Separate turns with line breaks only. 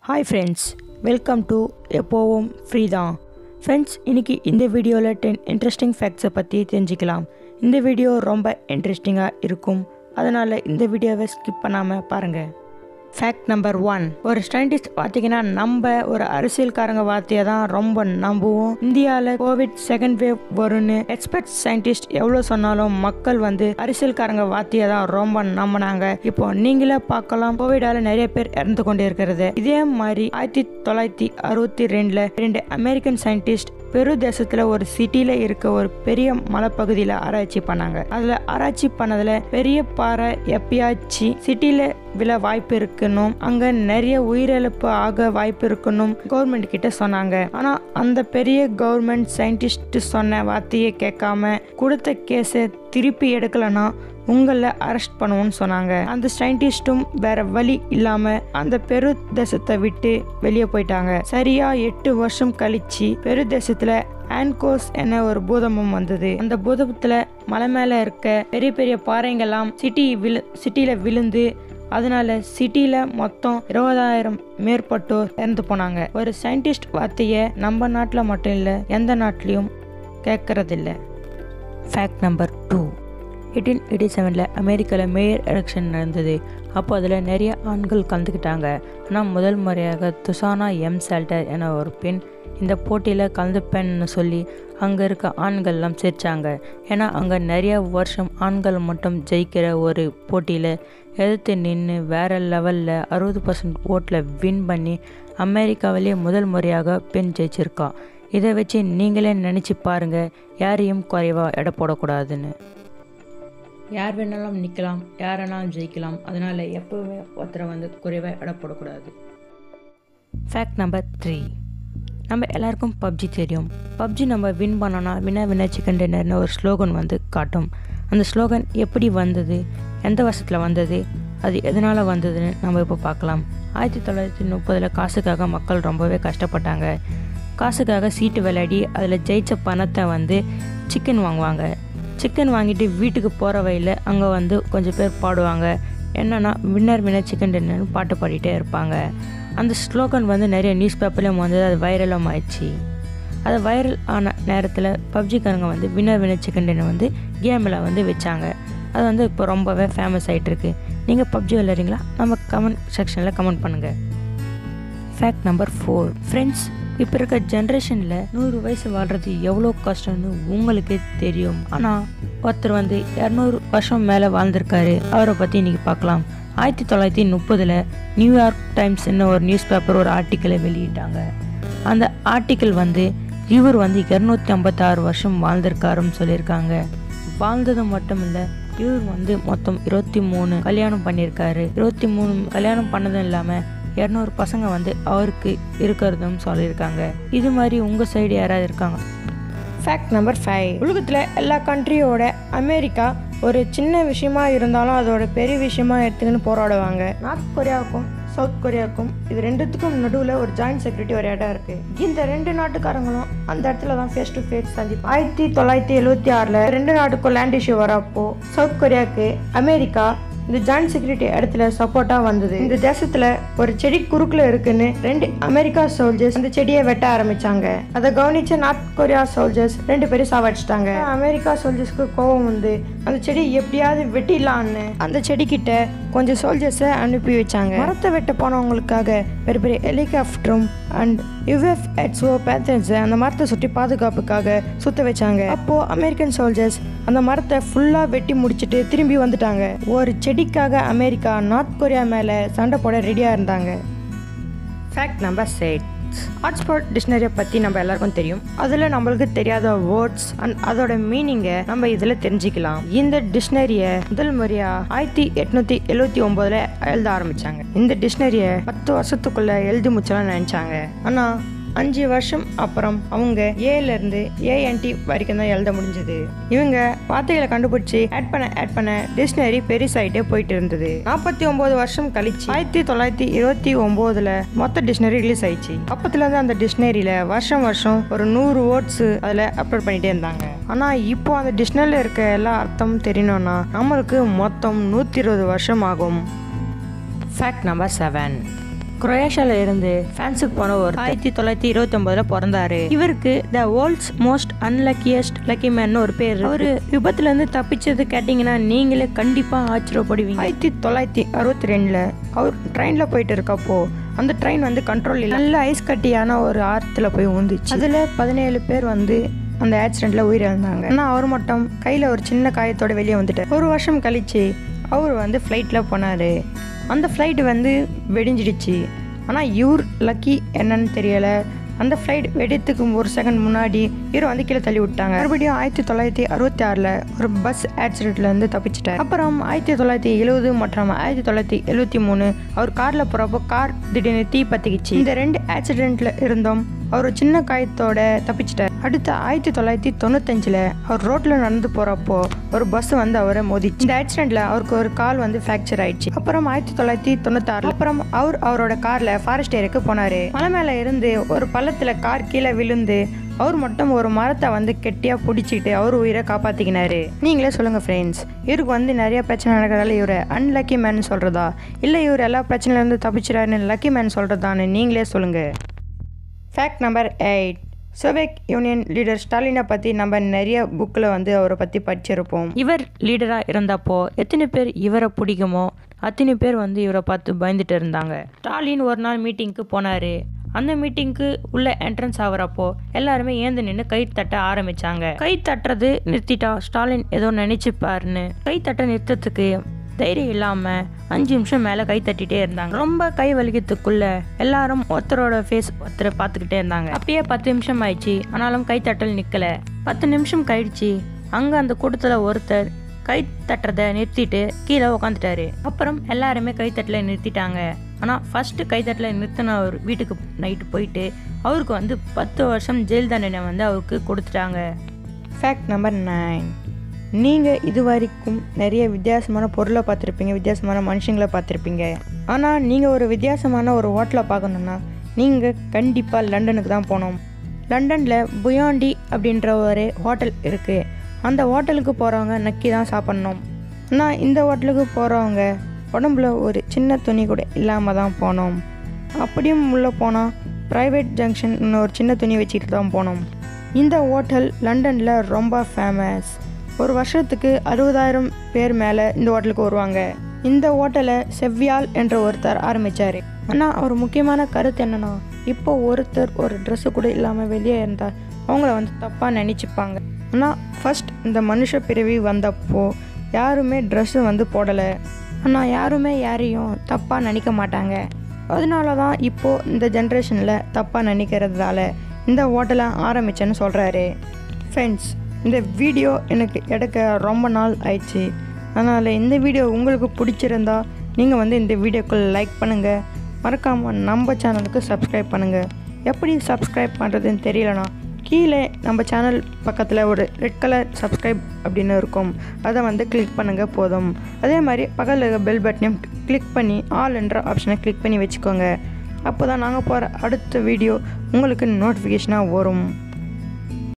hi friends welcome to எப்போவும் free தான் friends இன்னைக்கு இந்த வீடியோவில் டென் இன்ட்ரெஸ்டிங் ஃபேக்ட்ஸை பற்றி தெரிஞ்சுக்கலாம் இந்த வீடியோ ரொம்ப இன்ட்ரெஸ்டிங்காக இருக்கும் அதனால் இந்த வீடியோவை ஸ்கிப் பண்ணாமல் பாருங்கள் ஃபேக்ட் நம்பர் ஒன் ஒரு சயின்டிஸ்ட் பார்த்தீங்கன்னா நம்ம ஒரு அரசியல்காரங்க வார்த்தையை தான் ரொம்ப நம்புவோம் இந்தியாவில் கோவிட் செகண்ட் வேவ் வரும்னு எக்ஸ்பர்ட் சயின்டிஸ்ட் எவ்வளோ சொன்னாலும் மக்கள் வந்து அரசியல்காரங்க வார்த்தையை தான் ரொம்ப நம்பினாங்க இப்போ நீங்களே பார்க்கலாம் கோவிடால நிறைய பேர் இறந்து கொண்டு இருக்கிறது இதே மாதிரி ஆயிரத்தி தொள்ளாயிரத்தி அறுபத்தி ரெண்டுல ரெண்டு அமெரிக்கன் சயின்டிஸ்ட் பெரு தேசத்துல ஒரு சிட்டில இருக்க ஒரு பெரிய மலைப்பகுதியில ஆராய்ச்சி பண்ணாங்க அதுல ஆராய்ச்சி பண்ணதுல பெரிய பாறை எப்பயாச்சு சிட்டில விழ வாய்ப்பு இருக்கணும் அங்க நிறைய உயிரிழப்பு ஆக வாய்ப்பு இருக்கணும் கவர்மெண்ட் கிட்ட சொன்னாங்க ஆனா அந்த பெரிய கவர்மெண்ட் சயின்டிஸ்ட் சொன்ன வார்த்தையை கேட்காம கொடுத்த கேஸை திருப்பி எடுக்கலனா உங்களை அரெஸ்ட் பண்ணுவோம்னு சொன்னாங்க அந்த சயின்டிஸ்ட்டும் வேற வழி இல்லாம அந்த பெரு தேசத்தை விட்டு வெளியே போயிட்டாங்க சரியா எட்டு வருஷம் கழிச்சு பெரு தேசத்துல ஆன்கோஸ் என ஒரு பூதமும் வந்தது அந்த பூதத்துல மலை மேல இருக்க பெரிய பெரிய பாறைங்கெல்லாம் சிட்டி விழு சிட்டியில விழுந்து அதனால சிட்டியில மொத்தம் இருபதாயிரம் மேற்பட்டோர் இறந்து போனாங்க ஒரு சயின்டிஸ்ட் வார்த்தையை நம்ம நாட்டில் மட்டும் இல்லை எந்த நாட்டிலையும் கேட்கறதில்ல fact number two eighteen eighty செவனில் அமெரிக்காவில் மேயர் எலெக்ஷன் நடந்தது அப்போ அதில் நிறைய ஆண்கள் கலந்துக்கிட்டாங்க ஆனால் முதல் முறையாக துசானா எம் சால்டர் என ஒரு பெண் இந்த போட்டியில் கலந்துப்பேன்னு சொல்லி அங்கே இருக்க ஆண்கள்லாம் சேர்த்தாங்க ஏன்னா அங்கே நிறைய வருஷம் ஆண்கள் மட்டும் ஜெயிக்கிற ஒரு போட்டியில் எதிர்த்து நின்று வேறு லெவலில் அறுபது பர்சன்ட் ஓட்டில் வின் பண்ணி அமெரிக்காவிலே முதல் முறையாக பெண் ஜெயிச்சிருக்கா இதை வச்சு நீங்களே நினச்சி பாருங்கள் யாரையும் குறைவாக எடை போடக்கூடாதுன்னு யார் வேணாலும் நிற்கலாம் யார் வேணாலும் ஜெயிக்கலாம் அதனால் எப்போவுமே ஒருத்தரை வந்து குறைவாக எடை போடக்கூடாது ஃபேக்ட் நம்பர் த்ரீ நம்ம எல்லாருக்கும் பப்ஜி தெரியும் பப்ஜி நம்ம வின் பண்ணோன்னா வின வின சிக்கன் டின்னர்னு ஒரு ஸ்லோகன் வந்து காட்டும் அந்த ஸ்லோகன் எப்படி வந்தது எந்த வருஷத்தில் வந்தது அது எதனால் வந்ததுன்னு நம்ம இப்போ பார்க்கலாம் ஆயிரத்தி தொள்ளாயிரத்தி முப்பதில் காசுக்காக மக்கள் ரொம்பவே கஷ்டப்பட்டாங்க காசுக்காக சீட்டு விளையாடி அதில் ஜெயித்த பணத்தை வந்து சிக்கன் வாங்குவாங்க சிக்கன் வாங்கிட்டு வீட்டுக்கு போகிற வழியில் அங்கே வந்து கொஞ்சம் பேர் பாடுவாங்க என்னென்னா வின்னர் வின்னர் சிக்கன் டின்னர்னு பாட்டு பாடிட்டே இருப்பாங்க அந்த ஸ்லோகன் வந்து நிறைய நியூஸ் பேப்பர்லேயும் வந்தது அது வைரலும் ஆயிடுச்சு அது வைரல் ஆன நேரத்தில் பப்ஜிக்காரங்க வந்து வின்னர் வின்னர் சிக்கன் டின்னர் வந்து கேமில் வந்து வச்சாங்க அது வந்து இப்போ ரொம்பவே ஃபேமஸ் ஆகிட்டு இருக்கு நீங்கள் பப்ஜி விளையாடுறீங்களா நம்ம கமெண்ட் செக்ஷனில் கமெண்ட் பண்ணுங்கள் ஃபேக்ட் நம்பர் ஃபோர் ஃப்ரெண்ட்ஸ் இப்போ இருக்க ஜென்ரேஷனில் நூறு வயசு வாழ்கிறது எவ்வளோ கஷ்டம்னு உங்களுக்கே தெரியும் ஆனால் ஒருத்தர் வந்து இரநூறு வருஷம் மேலே வாழ்ந்திருக்காரு அவரை பற்றி இன்றைக்கி பார்க்கலாம் ஆயிரத்தி தொள்ளாயிரத்தி முப்பதில் நியூயார்க் டைம்ஸ்னு ஒரு நியூஸ் பேப்பர் ஒரு ஆர்டிக்கலை வெளியிட்டாங்க அந்த ஆர்டிக்கல் வந்து இவர் வந்து இரநூத்தி ஐம்பத்தாறு வருஷம் வாழ்ந்திருக்காருன்னு சொல்லியிருக்காங்க வாழ்ந்தது மட்டும் இல்லை இவர் வந்து மொத்தம் இருபத்தி மூணு கல்யாணம் பண்ணியிருக்காரு இருபத்தி மூணு கல்யாணம் பண்ணதும் இல்லாமல் இரநூறு பசங்க வந்து அவருக்கு இருக்கிறதும் சொல்லியிருக்காங்க இது மாதிரி உங்கள் சைடு யாராவது இருக்காங்க ஃபேக்ட் நம்பர் ஃபைவ் உலகத்தில் எல்லா கண்ட்ரியோட அமெரிக்கா ஒரு சின்ன விஷயமா இருந்தாலும் அதோட பெரிய விஷயமா எடுத்துக்கின்னு போராடுவாங்க நார்த் கொரியாவுக்கும் சவுத் கொரியாவுக்கும் இது ரெண்டுத்துக்கும் நடுவில் ஒரு ஜாயிண்ட் செக்யூரிட்டி ஒரு இடம் இருக்கு இந்த ரெண்டு நாட்டுக்காரங்களும் அந்த இடத்துல தான் ஃபேஸ் டு ஃபேஸ் சந்திப்பாங்க ஆயிரத்தி தொள்ளாயிரத்தி எழுபத்தி ஆறில் ரெண்டு நாட்டுக்கும் லேண்ட் இஷ்யூ வரப்போ சவுத் கொரியாவுக்கு அமெரிக்கா இந்த ஜாயிண்ட் செக்யூரிட்டி இடத்துல சப்போர்ட்டாக வந்தது இந்த தேசத்துல ஒரு செடி குறுக்குல இருக்குன்னு ரெண்டு அமெரிக்கா சோல்ஜர்ஸ் அந்த செடியை வெட்ட ஆரம்பிச்சாங்க அதை கவனிச்ச நார்த் கொரியா சோல்ஜர்ஸ் ரெண்டு பேரும் சாவடிச்சிட்டாங்க அமெரிக்கா சோல்ஜர்ஸ்க்கு கோபம் வந்து அந்த செடி எப்படியாவது வெட்டிடலான்னு அந்த செடி கிட்ட கொஞ்சம் சோல்ஜர்ஸை அனுப்பி வச்சாங்க மரத்தை வெட்ட போனவங்களுக்காக பெரிய பெரிய ஹெலிகாப்டரும் அண்ட் யுஎஃப் எட்ஸோ பேத்தன்ஸை அந்த மரத்தை சுற்றி பாதுகாப்புக்காக சுத்த வச்சாங்க அப்போ அமெரிக்கன் சோல்ஜர்ஸ் அந்த மரத்தை ஃபுல்லாக வெட்டி முடிச்சுட்டு திரும்பி வந்துட்டாங்க ஒரு செடிக்காக அமெரிக்கா நார்த் கொரியா மேலே சண்டை போட ரெடியாக இருந்தாங்க ஃபேக்ட் நம்பர் சிக்ஸ் ஆக்ஸ்போர்ட் டிக்ஷனரியை பற்றி நம்ம எல்லாருக்கும் தெரியும் அதில் நம்மளுக்கு தெரியாத வேர்ட்ஸ் அண்ட் அதோட மீனிங்கை நம்ம இதில் தெரிஞ்சுக்கலாம் இந்த டிக்ஷனரியை முதல் முறையாக ஆயிரத்தி எட்நூற்றி எழுபத்தி ஒம்போதில் எழுத ஆரம்பித்தாங்க இந்த டிக்ஷனரியை பத்து வருஷத்துக்குள்ளே எழுதி முடிச்சலாம் நினச்சாங்க ஆனால் அஞ்சு வருஷம் அப்புறம் அவங்க ஏல இருந்து ஏஎன்டி வரைக்கும் தான் எழுத முடிஞ்சது இவங்க வார்த்தைகளை கண்டுபிடிச்சி ஆட் பண்ண ஆட் பண்ண டிக்ஷனரி பெருசாயிட்டே போயிட்டு இருந்தது நாற்பத்தி ஒன்பது வருஷம் கழிச்சு ஆயிரத்தி தொள்ளாயிரத்தி இருபத்தி ஒன்பதுல மொத்த டிக்ஷனரி ரிலீஸ் ஆயிடுச்சு அப்பத்துல இருந்து அந்த டிக்ஷனரியில வருஷம் வருஷம் ஒரு நூறு வேர்ட்ஸ் அதுல அப்லோட் பண்ணிட்டே இருந்தாங்க ஆனா இப்போ அந்த டிக்ஷனரியில் இருக்க எல்லா அர்த்தமும் தெரியணும்னா நம்மளுக்கு மொத்தம் நூற்றி இருபது வருஷம் ஆகும் ஃபேக்ட் நம்பர் செவன் குரோயேஷியால இருந்து பிரான்ஸுக்கு போன ஒரு ஆயிரத்தி தொள்ளாயிரத்தி இருபத்தி ஒன்பதுல பிறந்தாரு இவருக்கு the world's most unluckiest lucky man ஒரு பேர் அவரு விபத்துல இருந்து தப்பிச்சது கேட்டீங்கன்னா நீங்களே கண்டிப்பா ஆச்சரியப்படுவீங்க ஆயிரத்தி தொள்ளாயிரத்தி அறுபத்தி ரெண்டுல அவர் ட்ரெயின்ல போயிட்டு இருக்கப்போ அந்த ட்ரெயின் வந்து கண்ட்ரோல் இல்லை நல்ல ஐஸ் கட்டியான ஒரு ஆத்துல போய் ஊந்துச்சு அதுல பதினேழு பேர் வந்து அந்த ஆக்சிடெண்ட்ல உயிரிழந்தாங்க ஆனால் அவர் மட்டும் கையில் ஒரு சின்ன காயத்தோட வெளியே வந்துட்டார் ஒரு வருஷம் கழிச்சு அவர் வந்து ஃப்ளைட்டில் போனார் அந்த ஃப்ளைட் வந்து வெடிஞ்சிடுச்சு ஆனால் இவர் லக்கி என்னன்னு தெரியலை அந்த ஃப்ளைட் வெடித்துக்கு ஒரு செகண்ட் முன்னாடி இவரை வந்து கீழே தள்ளி விட்டாங்க மறுபடியும் ஆயிரத்தி தொள்ளாயிரத்தி அறுபத்தி ஆறில் ஒரு பஸ் ஆக்சிடென்ட்லேருந்து தப்பிச்சிட்டார் அப்புறம் ஆயிரத்தி தொள்ளாயிரத்தி எழுபது மற்றும் ஆயிரத்தி தொள்ளாயிரத்தி எழுபத்தி மூணு அவர் காரில் போகிறப்போ கார் திடீர்னு தீ பற்றிக்கிச்சு இந்த ரெண்டு ஆக்சிடெண்ட்டில் இருந்தும் அவர் ஒரு சின்ன காயத்தோட தப்பிச்சிட்டார் அடுத்து ஆயிரத்தி தொள்ளாயிரத்தி தொண்ணூத்தஞ்சில் அவர் ரோட்டில் நடந்து போகிறப்போ ஒரு பஸ் வந்து அவரை மோதிச்சு இந்த ஆக்சிடெண்ட்டில் அவருக்கு ஒரு கால் வந்து ஃப்ராக்சர் ஆயிடுச்சு அப்புறம் ஆயிரத்தி தொள்ளாயிரத்தி தொண்ணூத்தாறுல அப்புறம் அவர் அவரோட காரில் ஃபாரஸ்ட் ஏரியாக்கு போனார் மலை மேலே இருந்து ஒரு பள்ளத்தில் கார் கீழே விழுந்து அவர் மட்டும் ஒரு மரத்தை வந்து கெட்டியாக பிடிச்சிட்டு அவர் உயிரை காப்பாற்றிக்கினாரு நீங்களே சொல்லுங்கள் ஃப்ரெண்ட்ஸ் இவருக்கு வந்து நிறைய பிரச்சனை நடக்கிறதால இவரை அன்லக்கி மேன் சொல்கிறதா இல்லை இவர் எல்லா பிரச்சனையிலேருந்து தப்பிச்சிடாருன்னு லக்கி மேன் சொல்கிறதான்னு நீங்களே சொல்லுங்கள் fact number eight Soviet Union leader ஸ்டாலினை பற்றி நம்ம நிறைய புக்கில் வந்து அவரை பற்றி படிச்சிருப்போம் இவர் லீடராக இருந்தப்போ எத்தனை பேர் இவரை பிடிக்குமோ அத்தனை பேர் வந்து இவரை பார்த்து பயந்துட்டு இருந்தாங்க ஸ்டாலின் ஒரு நாள் மீட்டிங்க்கு போனார் அந்த மீட்டிங்க்கு உள்ள என்ட்ரன்ஸ் ஆகுறப்போ எல்லாருமே ஏந்து நின்று கை தட்ட ஆரம்பிச்சாங்க கை தட்டுறது நிறுத்திட்டா ஸ்டாலின் ஏதோ நினைச்சுப்பாருன்னு கை தட்ட நிறுத்தத்துக்கு தைரியம் இல்லாம அஞ்சு நிமிஷம் மேல கை தட்டிட்டே இருந்தாங்க ரொம்ப கை வலிக்கிறதுக்குள்ள எல்லாரும் ஒருத்தரோட ஃபேஸ் ஒருத்தரை பார்த்துக்கிட்டே இருந்தாங்க அப்பயே பத்து நிமிஷம் ஆயிடுச்சு ஆனாலும் கை தட்டல் நிக்கல பத்து நிமிஷம் கழிச்சு அங்க அந்த கூட்டத்துல ஒருத்தர் கை தட்டுறத நிறுத்திட்டு கீழே உக்காந்துட்டாரு அப்புறம் எல்லாருமே கை தட்டல நிறுத்திட்டாங்க ஆனால் ஃபர்ஸ்ட் கை தட்டல நிறுத்தின அவர் வீட்டுக்கு நைட்டு போயிட்டு அவருக்கு வந்து பத்து வருஷம் ஜெயில் தண்டனை வந்து அவருக்கு கொடுத்துட்டாங்க ஃபேக்ட் நம்பர் நைன் நீங்கள் இது வரைக்கும் நிறைய வித்தியாசமான பொருளை பார்த்துருப்பீங்க வித்தியாசமான மனுஷங்களை பார்த்துருப்பீங்க ஆனால் நீங்கள் ஒரு வித்தியாசமான ஒரு ஹோட்டலை பார்க்கணுன்னா நீங்கள் கண்டிப்பாக லண்டனுக்கு தான் போகணும் லண்டனில் புயாண்டி அப்படின்ற ஒரு ஹோட்டல் இருக்குது அந்த ஹோட்டலுக்கு போகிறவங்க நக்கி தான் சாப்பிட்ணும் ஆனால் இந்த ஹோட்டலுக்கு போகிறவங்க உடம்புல ஒரு சின்ன துணி கூட இல்லாமல் தான் போனோம் அப்படியும் உள்ளே போனால் ப்ரைவேட் ஜங்ஷன் ஒரு சின்ன துணி வச்சுக்கிட்டு தான் போனோம் இந்த ஹோட்டல் லண்டனில் ரொம்ப ஃபேமஸ் ஒரு வருஷத்துக்கு அறுபதாயிரம் பேர் மேலே இந்த ஹோட்டலுக்கு வருவாங்க இந்த ஹோட்டலை செவ்வியால் என்ற ஒருத்தர் ஆரம்பித்தார் ஆனால் அவர் முக்கியமான கருத்து என்னன்னா இப்போ ஒருத்தர் ஒரு ட்ரெஸ்ஸு கூட இல்லாமல் வெளியே இருந்தால் அவங்கள வந்து தப்பாக நினச்சிப்பாங்க ஆனால் ஃபஸ்ட் இந்த மனுஷ பிறவி வந்தப்போ யாருமே ட்ரெஸ்ஸு வந்து போடலை ஆனால் யாருமே யாரையும் தப்பாக நினைக்க மாட்டாங்க அதனால தான் இப்போது இந்த ஜென்ரேஷனில் தப்பாக நினைக்கிறதால இந்த ஹோட்டலை ஆரம்பித்தேன்னு சொல்கிறாரு ஃப்ரெண்ட்ஸ் இந்த வீடியோ எனக்கு எடுக்க ரொம்ப நாள் ஆயிடுச்சு அதனால் இந்த வீடியோ உங்களுக்கு பிடிச்சிருந்தா நீங்கள் வந்து இந்த வீடியோக்கு லைக் பண்ணுங்கள் மறக்காமல் நம்ம சேனலுக்கு சப்ஸ்கிரைப் பண்ணுங்கள் எப்படி சப்ஸ்கிரைப் பண்ணுறதுன்னு தெரியலனா கீழே நம்ம சேனல் பக்கத்தில் ஒரு ரெட் கலர் சப்ஸ்கிரைப் அப்படின்னு இருக்கும் அதை வந்து கிளிக் பண்ணுங்கள் போதும் அதே மாதிரி பக்கத்தில் இருக்க பெல் பட்டனையும் கிளிக் பண்ணி ஆல் என்ற ஆப்ஷனை கிளிக் பண்ணி வச்சுக்கோங்க அப்போ தான் நாங்கள் போகிற அடுத்த வீடியோ உங்களுக்கு நோட்டிஃபிகேஷனாக வரும்